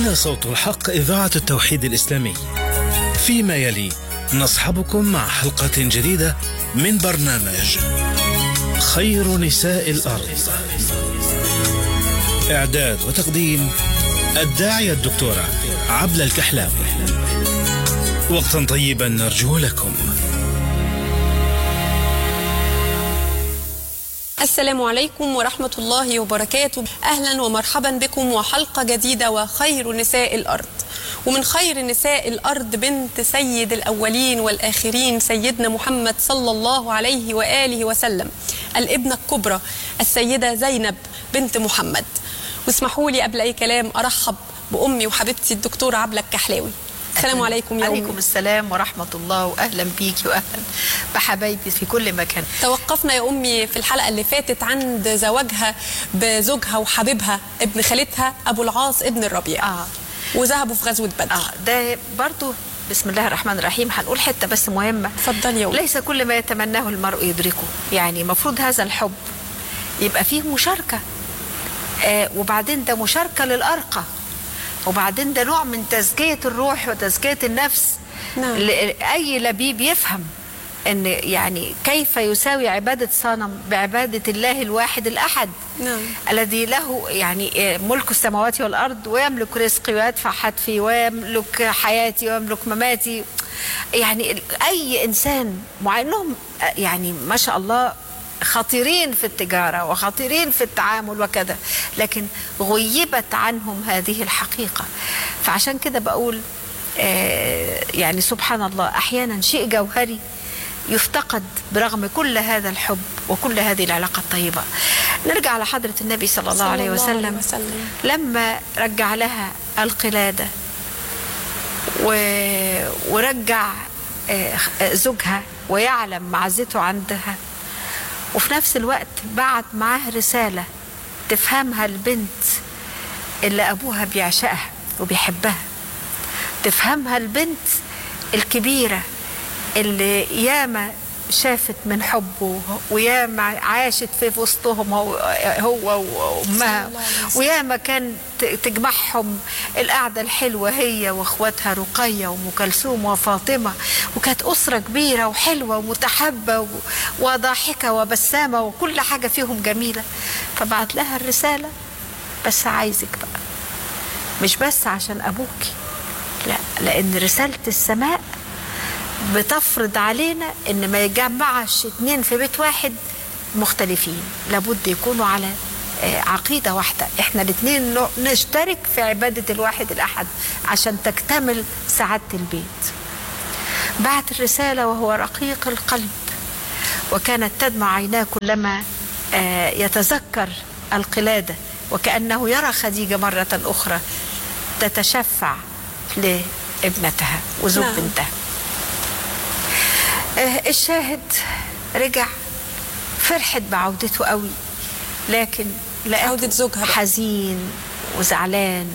هنا صوت الحق إذاعة التوحيد الإسلامي فيما يلي نصحبكم مع حلقة جديدة من برنامج خير نساء الأرض إعداد وتقديم الداعية الدكتورة عبلة الكحلاوي وقتا طيبا نرجو لكم السلام عليكم ورحمة الله وبركاته أهلا ومرحبا بكم وحلقة جديدة وخير نساء الأرض ومن خير نساء الأرض بنت سيد الأولين والآخرين سيدنا محمد صلى الله عليه وآله وسلم الابنة الكبرى السيدة زينب بنت محمد واسمحوا لي قبل أي كلام أرحب بأمي وحبيبتي الدكتورة عبلة الكحلاوي السلام عليكم يا عليكم أمي السلام ورحمة الله وأهلا بيكي وأهلا بحبايبي في كل مكان توقفنا يا أمي في الحلقة اللي فاتت عند زواجها بزوجها وحبيبها ابن خالتها أبو العاص ابن الربيع آه. وذهبوا في غزوة بدر آه ده برضو بسم الله الرحمن الرحيم هنقول حتة بس مهمة اتفضلي يا أمي. ليس كل ما يتمناه المرء يدركه يعني المفروض هذا الحب يبقى فيه مشاركة آه وبعدين ده مشاركة للأرقى وبعدين ده نوع من تزكية الروح وتزكية النفس نعم. ل- أي لبيب يفهم ان يعني كيف يساوي عبادة صنم بعبادة الله الواحد الأحد نعم. الذي له يعني ملك السماوات والأرض ويملك رزقي ويدفع حتفي ويملك حياتي ويملك مماتي يعني أي إنسان مع أنهم يعني ما شاء الله خطيرين في التجارة وخطيرين في التعامل وكذا لكن غيبت عنهم هذه الحقيقة فعشان كده بقول آه، يعني سبحان الله أحيانا شيء جوهري يفتقد برغم كل هذا الحب وكل هذه العلاقة الطيبة نرجع على حضرة النبي صلى الله صلى عليه الله عليه وسلم وسلم. لما رجع لها القلادة و... ورجع آه، آه، زوجها ويعلم معزته عندها وفي نفس الوقت بعت معاه رسالة تفهمها البنت اللي أبوها بيعشقها وبيحبها تفهمها البنت الكبيرة اللي ياما شافت من حبه وياما عاشت في وسطهم هو, هو وامها الله عليه وسلم. وياما كان ت- تجمعهم القعده الحلوه هي واخواتها رقيه وام كلثوم وفاطمه وكانت اسره كبيره وحلوه ومتحبه و- وضاحكه وبسامه وكل حاجه فيهم جميله فبعت لها الرساله بس عايزك بقى مش بس عشان ابوكي لا لان رساله السماء بتفرض علينا ان ما يجمعش اتنين في بيت واحد مختلفين لابد يكونوا على آه، عقيدة واحدة احنا الاتنين ن- نشترك في عبادة الواحد الأحد عشان تكتمل سعادة البيت بعت الرسالة وهو رقيق القلب وكانت تدمع عيناه كلما آه، يتذكر القلادة وكأنه يرى خديجة مرة أخرى تتشفع لابنتها وزوج نعم. بنتها آه، الشاهد رجع فرحت بعودته قوي لكن لقيته عودة زوجها بقى. حزين وزعلان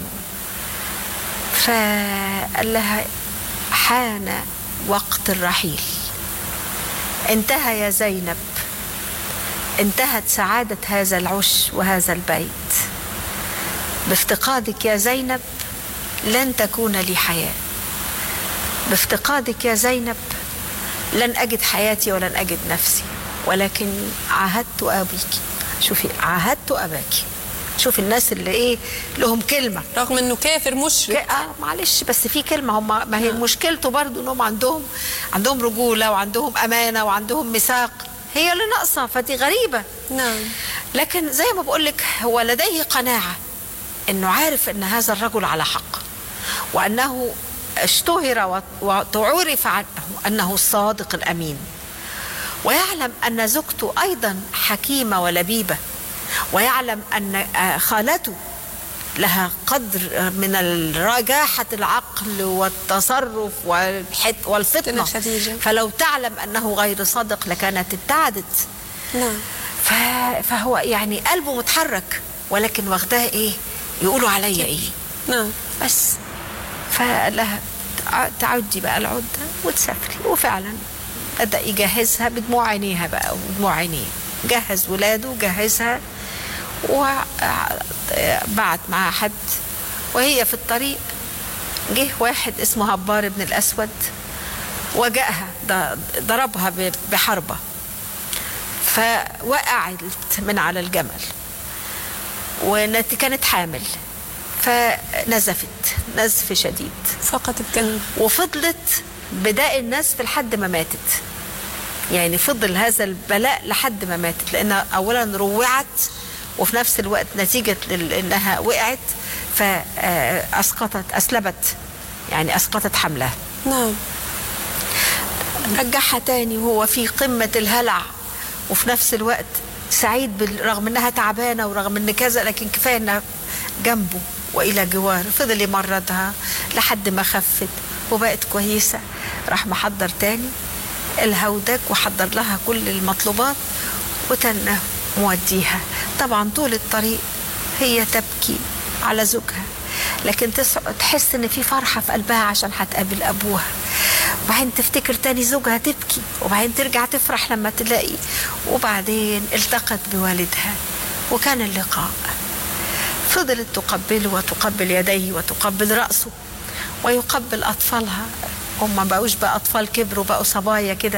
فقال لها حان وقت الرحيل انتهى يا زينب انتهت سعادة هذا العش وهذا البيت بافتقادك يا زينب لن تكون لي حياة بافتقادك يا زينب لن أجد حياتي ولن أجد نفسي ولكن عاهدت أبيك شوفي عاهدت أباك شوفي الناس اللي إيه لهم كلمة رغم انه كافر مشرك ك- اه معلش بس في كلمه هم ما هي مشكلته برضو انهم عندهم عندهم رجوله وعندهم امانه وعندهم ميثاق هي اللي ناقصه فدي غريبه نعم لكن زي ما بقول لك هو لديه قناعه انه عارف ان هذا الرجل على حق وانه اشتهر وت- وعرف عنه انه الصادق الامين ويعلم ان زوجته ايضا حكيمه ولبيبه ويعلم ان آه، خالته لها قدر من الرجاحة العقل والتصرف والحت والفطنة ستنا خديجة. فلو تعلم أنه غير صادق لكانت ابتعدت نعم ف- فهو يعني قلبه متحرك ولكن واخداه ايه يقولوا عليا ايه نعم بس فقال لها تع- تعدي بقى العدة وتسافري وفعلا بدأ يجهزها بدموع عينيها بقى ودموع عينيه جهز ولاده وجهزها وبعت معاها حد وهي في الطريق جه واحد اسمه هبار بن الأسود وجاءها ض- ضربها ب- بحربة فوقعت من على الجمل وكانت حامل فنزفت نزف شديد فقط الكلمة وفضلت بداء النزف لحد ما ماتت يعني فضل هذا البلاء لحد ما ماتت لانها اولا روعت وفي نفس الوقت نتيجه لل- انها وقعت فاسقطت اسلبت يعني اسقطت حملها نعم رجعها تاني وهو في قمة الهلع وفي نفس الوقت سعيد بال- رغم انها تعبانة ورغم ان كذا لكن كفاية انها جنبه والى جواره فضل يمرضها لحد ما خفت وبقت كويسة راح محضر تاني الهودج وحضر لها كل المطلوبات وتنه موديها طبعا طول الطريق هي تبكي على زوجها لكن تس- تحس ان في فرحه في قلبها عشان هتقابل ابوها وبعدين تفتكر تاني زوجها تبكي وبعدين ترجع تفرح لما تلاقي وبعدين التقت بوالدها وكان اللقاء فضلت تقبله وتقبل يديه وتقبل رأسه ويقبل أطفالها هم ما بقوش بقى أطفال كبروا بقوا صبايا كده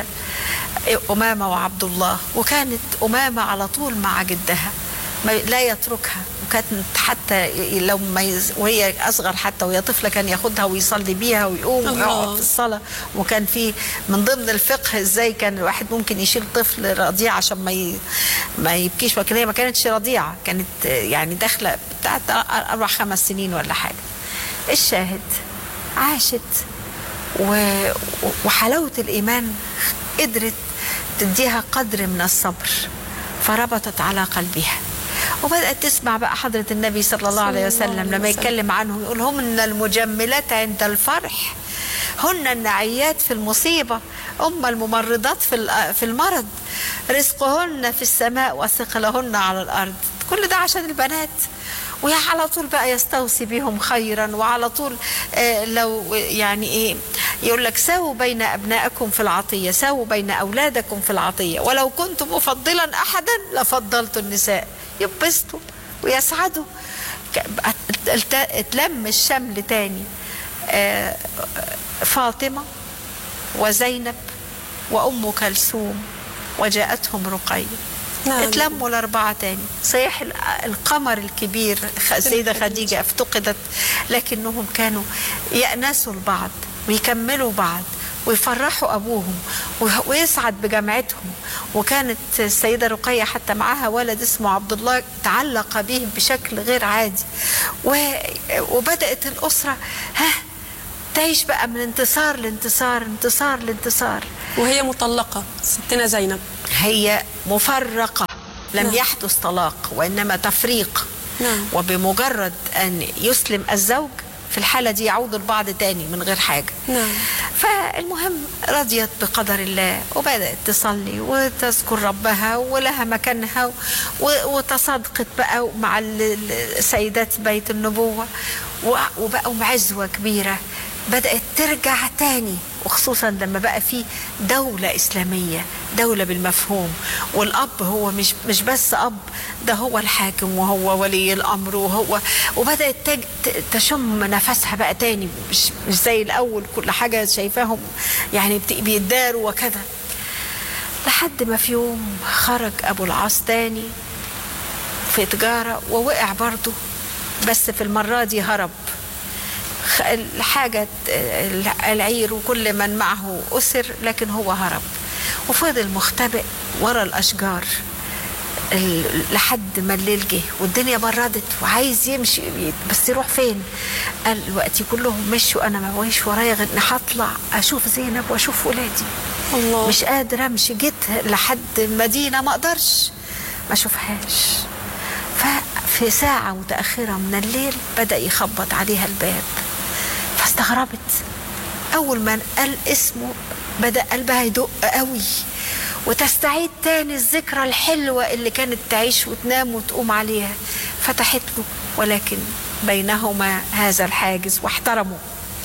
أمامة وعبد الله وكانت أمامة على طول مع جدها ما لا يتركها وكانت حتى لو ما يز... وهي اصغر حتى وهي طفله كان ياخدها ويصلي بيها ويقوم الله. ويقعد في الصلاه وكان في من ضمن الفقه ازاي كان الواحد ممكن يشيل طفل رضيع عشان ما ي... ما يبكيش ولكن هي ما كانتش رضيعه كانت يعني داخله بتاعت اربع خمس سنين ولا حاجه الشاهد عاشت و... وحلاوه الايمان قدرت تديها قدر من الصبر فربطت على قلبها وبدأت تسمع بقى حضرة النبي صلى الله صلى عليه الله وسلم عليه لما وسلم. يتكلم عنهم يقول هن المجملات عند الفرح هن النعيات في المصيبة أم الممرضات في ال- في المرض رزقهن في السماء وثقلهن على الأرض كل ده عشان البنات وعلى طول بقى يستوصي بهم خيرا وعلى طول آه، لو يعني ايه يقول لك ساووا بين ابنائكم في العطيه ساووا بين اولادكم في العطيه ولو كنت مفضلا احدا لفضلت النساء يبسطوا ويسعدوا ك- ات- اتلم الشمل تاني آه، فاطمه وزينب وام كلثوم وجاءتهم رقيه نعم. اتلموا الأربعة تاني صحيح ال- القمر الكبير خ- السيدة خديجة افتقدت لكنهم كانوا يأنسوا البعض ويكملوا بعض ويفرحوا أبوهم وه- ويسعد بجامعتهم وكانت السيدة رقية حتى معاها ولد اسمه عبد الله تعلق به بشكل غير عادي و- وبدأت الأسرة ها تعيش بقى من انتصار لانتصار انتصار لانتصار وهي مطلقة ستنا زينب هي مفرقة لم نعم. يحدث طلاق وإنما تفريق نعم. وبمجرد أن يسلم الزوج في الحالة دي يعود البعض تاني من غير حاجة نعم. فالمهم رضيت بقدر الله وبدأت تصلي وتذكر ربها ولها مكانها و- وتصادقت بقى مع ال- ال- سيدات بيت النبوة و- وبقوا عزوة كبيرة بدأت ترجع تاني وخصوصا لما بقى في دولة إسلامية دولة بالمفهوم والأب هو مش مش بس أب ده هو الحاكم وهو ولي الأمر وهو وبدأت تج- ت- تشم نفسها بقى تاني مش مش زي الأول كل حاجة شايفاهم يعني بت- بيتداروا وكذا لحد ما في يوم خرج أبو العاص تاني في تجارة ووقع برضه بس في المرة دي هرب خ- الحاجة الع- العير وكل من معه أسر لكن هو هرب وفضل مختبئ ورا الأشجار ال- لحد ما الليل جه والدنيا بردت وعايز يمشي بس يروح فين قال وقتي كلهم مشوا انا ما بقيش ورايا غير اني هطلع اشوف زينب واشوف ولادي الله. مش قادر امشي جيت لحد المدينه ما اقدرش ما اشوفهاش ففي ساعة متأخرة من الليل بدأ يخبط عليها الباب فاستغربت أول ما قال اسمه بدأ قلبها يدق قوي وتستعيد تاني الذكرى الحلوة اللي كانت تعيش وتنام وتقوم عليها فتحت له ولكن بينهما هذا الحاجز واحترموا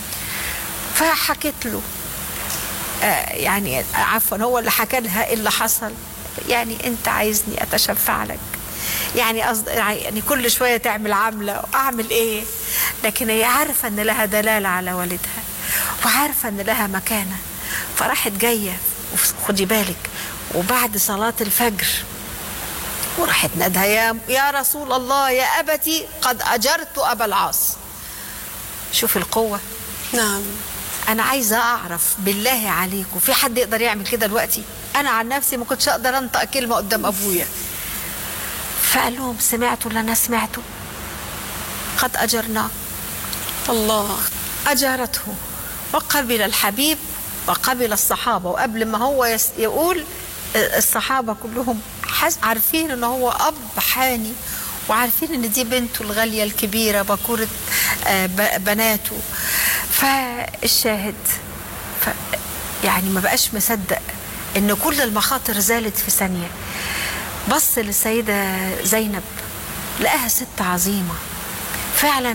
فحكت له آه، يعني عفوا هو اللي حكى لها ايه اللي حصل يعني انت عايزني اتشفع لك يعني قصد يعني كل شويه تعمل عمله اعمل ايه لكن هي عارفة ان لها دلالة على والدها وعارفة ان لها مكانة فراحت جاية خدي بالك وبعد صلاة الفجر وراحت نادها يا يا رسول الله يا أبتي قد أجرت أبا العاص شوف القوة نعم أنا عايزة أعرف بالله عليكم في حد يقدر يعمل كده دلوقتي أنا عن نفسي ما كنتش أقدر أنطق كلمة قدام أبويا فقال لهم سمعتوا اللي أنا سمعته قد أجرناه الله أجارته وقبل الحبيب وقبل الصحابة وقبل ما هو يس- يقول الصحابة كلهم حس عارفين ان هو أب حاني وعارفين ان دي بنته الغالية الكبيرة بكورة آه، ب- بناته فالشاهد ف يعني ما بقاش مصدق ان كل المخاطر زالت في ثانية بص للسيدة زينب لقاها ست عظيمة فعلا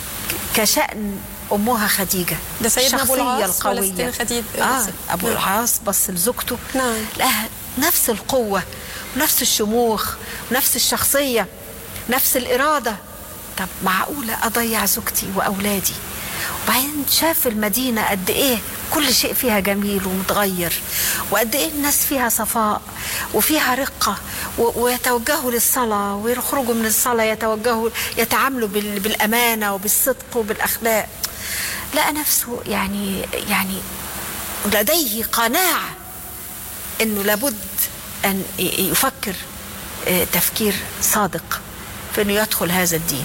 كشأن أمها خديجة ده سيدنا أبو الشخصية العاص ولا القوية ستنا خديجة؟ آه بس- أبو نعم. العاص بص لزوجته نعم. لقاها نفس القوة نفس الشموخ نفس الشخصية نفس الإرادة طب معقولة أضيع زوجتي وأولادي وبعدين شاف المدينة قد إيه كل شيء فيها جميل ومتغير وقد إيه الناس فيها صفاء وفيها رقة و- ويتوجهوا للصلاة ويخرجوا من الصلاة يتوجهوا يتعاملوا بال- بالأمانة وبالصدق وبالأخلاق لقى نفسه يعني يعني لديه قناعة انه لابد ان ي- يفكر آه، تفكير صادق في انه يدخل هذا الدين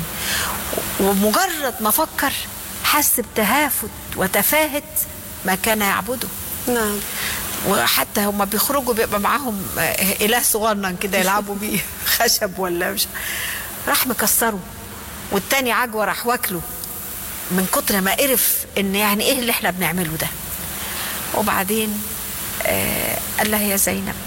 ومجرد ما فكر حس بتهافت وتفاهة ما كان يعبده نعم وحتى هم بيخرجوا بيبقى معاهم آه، اله صغنن كده يلعبوا بيه خشب ولا مش راح مكسره والتاني عجوه راح واكله من كتر ما قرف ان يعني ايه اللي احنا بنعمله ده وبعدين آه قال لها يا زينب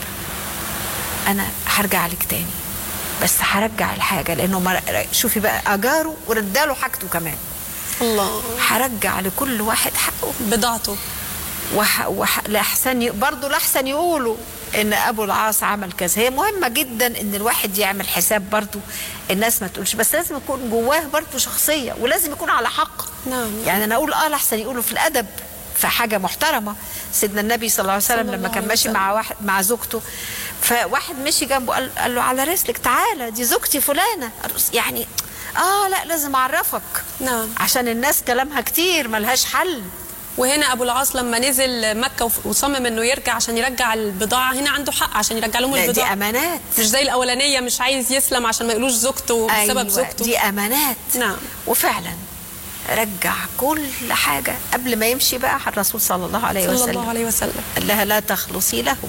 انا هرجع لك تاني بس هرجع الحاجه لانه ما شوفي بقى اجاره ورداله حاجته كمان الله هرجع لكل واحد حقه بضاعته وح... وح... لأحسن ي... برضه لأحسن يقولوا ان ابو العاص عمل كذا هي مهمه جدا ان الواحد يعمل حساب برضه الناس ما تقولش بس لازم يكون جواه برضه شخصيه ولازم يكون على حق نعم. يعني انا اقول اه لأحسن يقولوا في الادب في حاجه محترمه سيدنا النبي صلى الله عليه وسلم صلى لما الله كان عليه ماشي وسلم. مع واحد مع زوجته فواحد مشي جنبه قال, قال له على رسلك تعالى دي زوجتي فلانه يعني اه لا لازم اعرفك نعم. عشان الناس كلامها كتير ملهاش حل وهنا ابو العاص لما نزل مكه وف- وصمم انه يرجع عشان يرجع البضاعه هنا عنده حق عشان يرجع لهم لا دي البضاعه امانات مش زي الاولانيه مش عايز يسلم عشان ما يقولوش زوجته بسبب أيوة زوجته دي امانات نعم. وفعلا رجع كل حاجه قبل ما يمشي بقى الرسول صلى الله عليه صلى وسلم الله عليه وسلم قال لها لا تخلصي له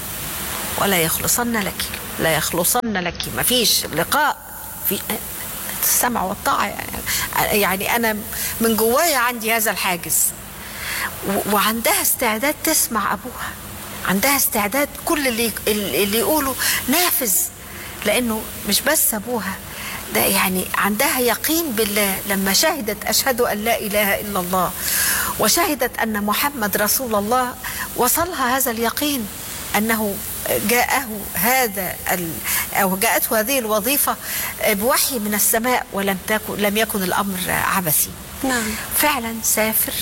ولا يخلصن لك لا يخلصن لك ما فيش لقاء في السمع والطاعة يعني, يعني أنا من جوايا عندي هذا الحاجز و- وعندها استعداد تسمع أبوها عندها استعداد كل اللي اللي يقوله نافذ لأنه مش بس أبوها ده يعني عندها يقين بالله لما شهدت أشهد أن لا إله إلا الله وشهدت أن محمد رسول الله وصلها هذا اليقين أنه جاءه هذا ال أو جاءته هذه الوظيفة بوحي من السماء ولم تكن لم يكن الأمر عبثي نعم فعلا سافر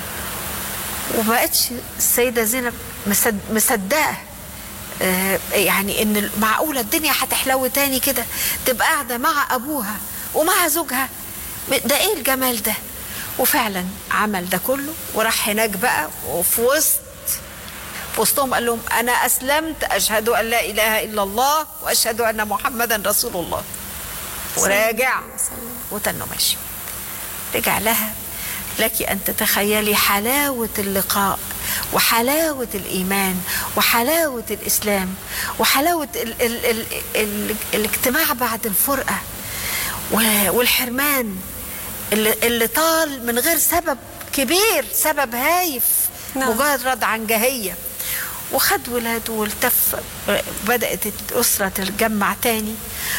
وبقتش السيدة زينب مصد- مصدقة آه، يعني ان معقولة الدنيا هتحلو تاني كده تبقى قاعدة مع ابوها ومع زوجها ده ايه الجمال ده وفعلا عمل ده كله وراح هناك بقى وفي وسط في وسطهم قال لهم انا اسلمت اشهد ان لا اله الا الله واشهد ان محمدا رسول الله وراجع وتنه ماشي رجع لها لك أن تتخيلي حلاوة اللقاء وحلاوة الإيمان وحلاوة الإسلام وحلاوة ال ال ال ال الاجتماع بعد الفرقة و- والحرمان اللي, اللي طال من غير سبب كبير سبب هايف نعم. مجرد عنجهية وخد ولاده والتف بدأت الأسرة تتجمع تاني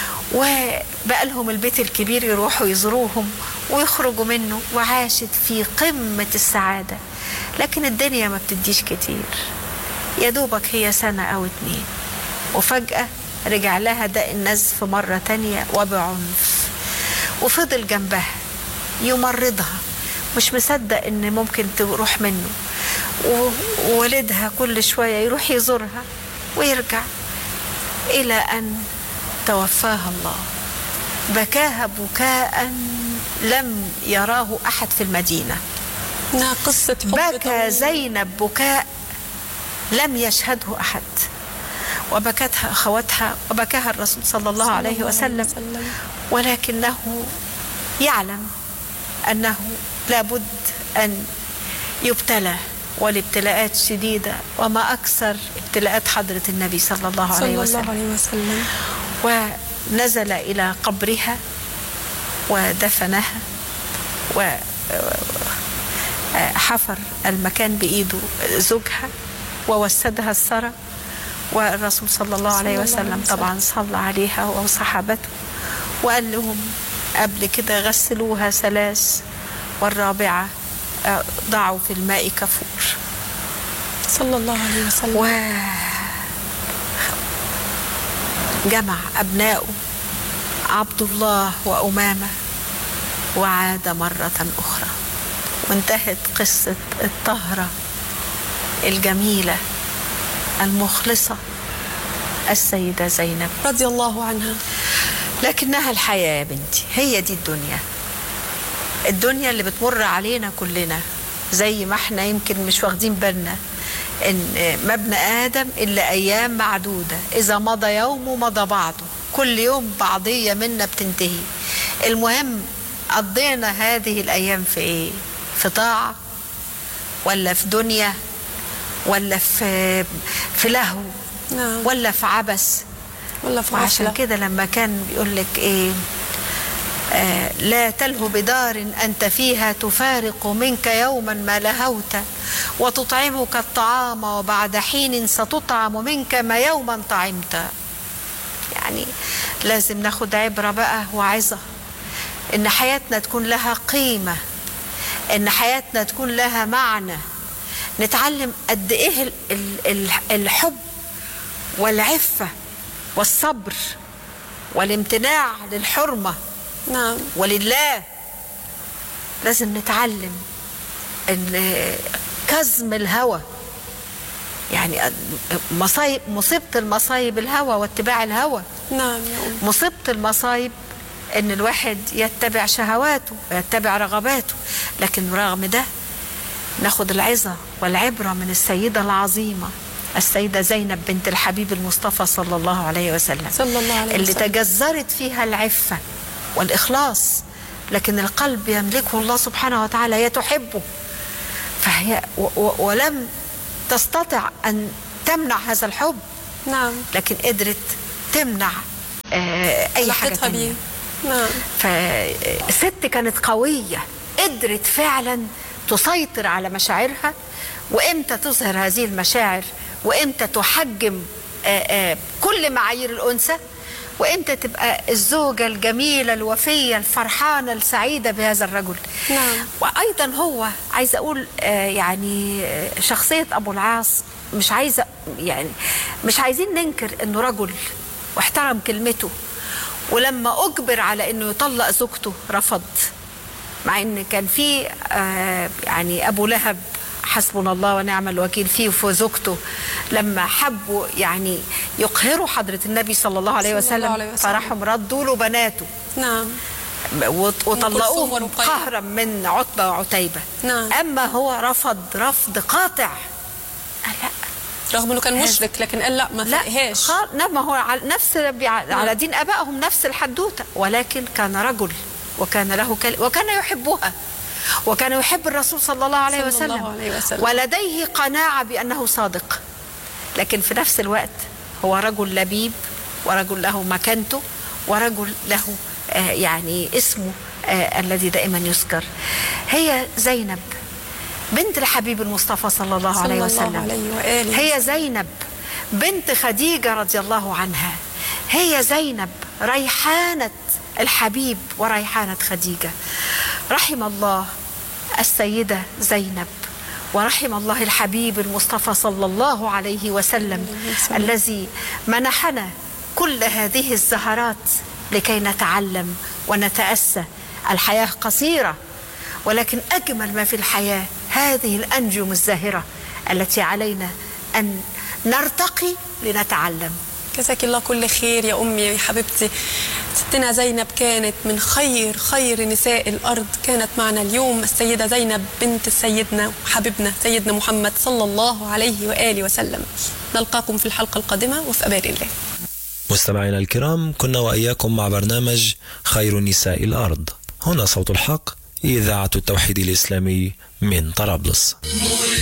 وبقى لهم البيت الكبير يروحوا يزوروهم ويخرجوا منه وعاشت في قمة السعادة لكن الدنيا ما بتديش كتير يا دوبك هي سنة أو اتنين وفجأة رجع لها داء النزف مرة تانية وبعنف وفضل جنبها يمرضها مش مصدق ان ممكن تروح منه ووالدها كل شويه يروح يزورها ويرجع الى ان توفاها الله بكاها بكاء لم يراه احد في المدينه انها قصه حب بكى طويل. زينب بكاء لم يشهده احد وبكتها اخواتها وبكاها الرسول صلى الله عليه وسلم ولكنه يعلم انه لابد ان يبتلى والابتلاءات شديده وما اكثر ابتلاءات حضره النبي صلى الله عليه صلى وسلم الله عليه وسلم ونزل إلى قبرها ودفنها وحفر المكان بإيده زوجها ووسدها الثرى والرسول صلى الله عليه صلى الله وسلم عليه وسلم. طبعا صلى عليها وصحابته وقال لهم قبل كده غسلوها ثلاث والرابعة آه، ضعوا في الماء كفور صلى الله عليه وسلم و جمع أبنائه عبد الله وأمامة وعاد مرة أخرى وانتهت قصة الطهرة الجميلة المخلصة السيدة زينب رضي الله عنها لكنها الحياة يا بنتي هي دي الدنيا الدنيا اللي بتمر علينا كلنا زي ما احنا يمكن مش واخدين بالنا ان ما ابن ادم الا ايام معدوده اذا مضى يوم مضى بعضه كل يوم بعضيه منا بتنتهي المهم قضينا هذه الايام في ايه في طاعه ولا في دنيا ولا في في لهو نعم. ولا في عبث ولا في وعشان غفلة كده لما كان بيقول لك ايه آه لا تلهو بدار انت فيها تفارق منك يوما ما لهوت وتطعمك الطعام وبعد حين ستطعم منك ما يوما طعمت يعني لازم ناخد عبره بقى وعظه ان حياتنا تكون لها قيمه ان حياتنا تكون لها معنى نتعلم قد ايه ال- ال- ال- الحب والعفه والصبر والامتناع للحرمه نعم ولله لازم نتعلم ان كظم الهوى يعني مصايب مصيبه المصايب الهوى واتباع الهوى نعم يا أم مصيبه المصايب ان الواحد يتبع شهواته ويتبع رغباته لكن رغم ده ناخد العظه والعبره من السيده العظيمه السيده زينب بنت الحبيب المصطفى صلى الله عليه وسلم صلى الله عليه اللي وسلم. تجذرت فيها العفه والاخلاص لكن القلب يملكه الله سبحانه وتعالى هي تحبه فهي و و ولم تستطع ان تمنع هذا الحب نعم لكن قدرت تمنع آه اي حاجه علاقتها تانية بيه نعم فست كانت قوية قدرت فعلا تسيطر على مشاعرها وامتى تظهر هذه المشاعر وامتى تحجم آه، آه، كل معايير الأنثى وامتى تبقى الزوجة الجميلة الوفية الفرحانة السعيدة بهذا الرجل نعم. وأيضا هو عايزة أقول آه، يعني آه، شخصية أبو العاص مش عايزة يعني مش عايزين ننكر إنه رجل واحترم كلمته ولما اجبر على انه يطلق زوجته رفض مع ان كان في آه يعني ابو لهب حسبنا الله ونعم الوكيل فيه وفي زوجته لما حبوا يعني يقهروا حضره النبي صلى الله عليه صلى الله وسلم, عليه وسلم. فراحوا ردوا له بناته نعم وط- كلثوم وطلقوهم ورقية. قهرا من عتبه وعتيبه نعم. اما هو رفض رفض قاطع قال لا رغم انه كان هذا- مشرك لكن قال لا ما لا فرقهاش خال... نعم هو على نفس على دين ابائهم نفس الحدوته ولكن كان رجل وكان له كل... وكان يحبها وكان يحب الرسول صلى الله عليه صلى وسلم, الله عليه وسلم. ولديه قناعه بانه صادق لكن في نفس الوقت هو رجل لبيب ورجل له مكانته ورجل له آه يعني اسمه آه الذي دائما يذكر هي زينب بنت الحبيب المصطفى صلى الله صلى عليه الله وسلم عليه وآله هي زينب بنت خديجة رضي الله عنها هي زينب ريحانة الحبيب وريحانة خديجة رحم الله السيدة زينب ورحم الله الحبيب المصطفى صلى الله عليه وسلم الذي منحنا كل هذه الزهرات لكي نتعلم ونتأسى الحياة قصيرة ولكن أجمل ما في الحياة هذه الأنجم الزاهرة التي علينا أن نرتقي لنتعلم جزاك الله كل خير يا أمي يا حبيبتي ستنا زينب كانت من خير خير نساء الأرض كانت معنا اليوم السيدة زينب بنت سيدنا وحبيبنا سيدنا محمد صلى الله عليه وآله وسلم نلقاكم في الحلقة القادمة وفي أمان الله مستمعينا الكرام كنا وإياكم مع برنامج خير نساء الأرض هنا صوت الحق إذاعة التوحيد الإسلامي من طرابلس